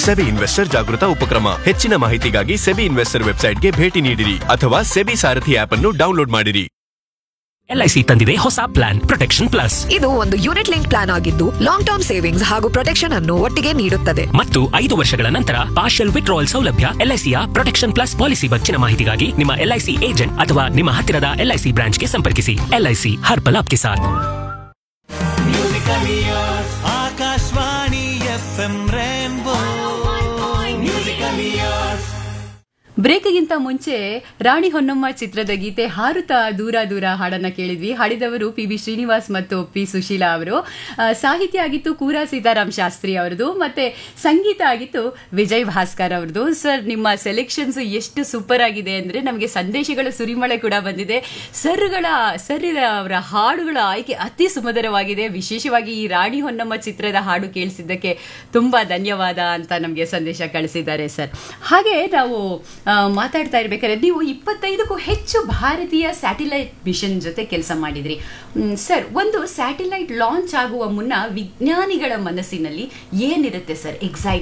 SEBI investor ಜಾಗೃತ ಉಪಕ್ರಮ ಹೆಚ್ಚಿನ ಮಾಹಿತಿಗಾಗಿ ಸೆಬಿ ಇನ್ವೆಸ್ಟರ್ ವೆಬ್ಸೈಟ್ಗೆ ಭೇಟಿ ನೀಡಿರಿ ಅಥವಾ ಸೆಬಿ ಸಾರಥಿ ಆಪ್ ಅನ್ನು ಡೌನ್ಲೋಡ್ ಮಾಡಿರಿ ಎಲ್ಐಸಿ ತಂದಿದೆ ಹೊಸ ಪ್ಲಾನ್ ಪ್ರೊಟೆಕ್ಷನ್ ಪ್ಲಸ್ ಇದು ಒಂದು ಯೂನಿಟ್ ಲಿಂಕ್ ಪ್ಲಾನ್ ಆಗಿದ್ದು ಲಾಂಗ್ ಟರ್ಮ್ ಸೇವಿಂಗ್ಸ್ ಹಾಗೂ ಪ್ರೊಟೆಕ್ಷನ್ ಅನ್ನು ಒಟ್ಟಿಗೆ ನೀಡುತ್ತದೆ ಮತ್ತು ಐದು ವರ್ಷಗಳ ನಂತರ ಪಾರ್ಷಲ್ ವಿಡ್ರಾವಲ್ ಸೌಲಭ್ಯ ಎಲ್ಐಸಿಯ ಪ್ರೊಟೆಕ್ಷನ್ ಪ್ಲಸ್ ಪಾಲಿಸಿ ಹೆಚ್ಚಿನ ಮಾಹಿತಿಗಾಗಿ ನಿಮ್ಮ ಎಲ್ಐಸಿ ಏಜೆಂಟ್ ಅಥವಾ ನಿಮ್ಮ ಹತ್ತಿರದ ಎಲ್ಐಸಿ ಬ್ರಾಂಚ್ಗೆ ಸಂಪರ್ಕಿಸಿ ಎಲ್ಐಸಿ ಹರ್ ಪಲ್ ಆಪ್ಗೆ ಸಾಥ್ Akashvani F M rainbow musical years ಬ್ರೇಕ್ಗಿಂತ ಮುಂಚೆ ರಾಣಿ ಹೊನ್ನಮ್ಮ ಚಿತ್ರದ ಗೀತೆ ಹಾರುತ್ತಾ ದೂರ ದೂರ ಹಾಡನ್ನ ಕೇಳಿದ್ವಿ ಹಾಡಿದವರು ಪಿ ಬಿ ಶ್ರೀನಿವಾಸ್ ಮತ್ತು ಪಿ ಸುಶೀಲಾ ಅವರು ಆ, ಸಾಹಿತ್ಯ ಆಗಿತ್ತು ಕೂರಾ ಸೀತಾರಾಮ್ ಶಾಸ್ತ್ರಿ ಅವರದು ಮತ್ತೆ ಸಂಗೀತ ಆಗಿತ್ತು ವಿಜಯ್ ಭಾಸ್ಕರ್ ಅವರದು ಸರ್ ನಿಮ್ಮ ಸೆಲೆಕ್ಷನ್ಸ್ ಎಷ್ಟು ಸೂಪರ್ ಆಗಿದೆ ಅಂದ್ರೆ ನಮಗೆ ಸಂದೇಶಗಳ ಸುರಿಮಳೆ ಕೂಡ ಬಂದಿದೆ ಸರ್ಗಳ ಸರ್ ಅವರ ಹಾಡುಗಳ ಆಯ್ಕೆ ಅತಿ ಸುಮಧುರವಾಗಿದೆ ವಿಶೇಷವಾಗಿ ಈ ರಾಣಿ ಹೊನ್ನಮ್ಮ ಚಿತ್ರದ ಹಾಡು ಕೇಳಿಸಿದ್ದಕ್ಕೆ ತುಂಬಾ ಧನ್ಯವಾದ ಅಂತ ನಮಗೆ ಸಂದೇಶ ಕಳಿಸಿದ್ದಾರೆ ಸರ್ ಹಾಗೆ ನಾವು ಆ, ಮಾತಾಡ್ತಾ ಇರ್ಬೇಕಾದ್ರೆ ನೀವು ಇಪ್ಪತ್ತೈದಕ್ಕೂ ಹೆಚ್ಚು ಭಾರತೀಯ ಸ್ಯಾಟಿಲೈಟ್ ಮಿಷನ್ ಜೊತೆ ಕೆಲಸ ಮಾಡಿದ್ರಿ ಮ್, ಸರ್ ಒಂದು ಸ್ಯಾಟಿಲೈಟ್ ಲಾಂಚ್ ಆಗುವ ಮುನ್ನ ವಿಜ್ಞಾನಿಗಳ ಮನಸ್ಸಿನಲ್ಲಿ ಏನಿರುತ್ತೆ ಸರ್ ಎಕ್ಸೈಟ್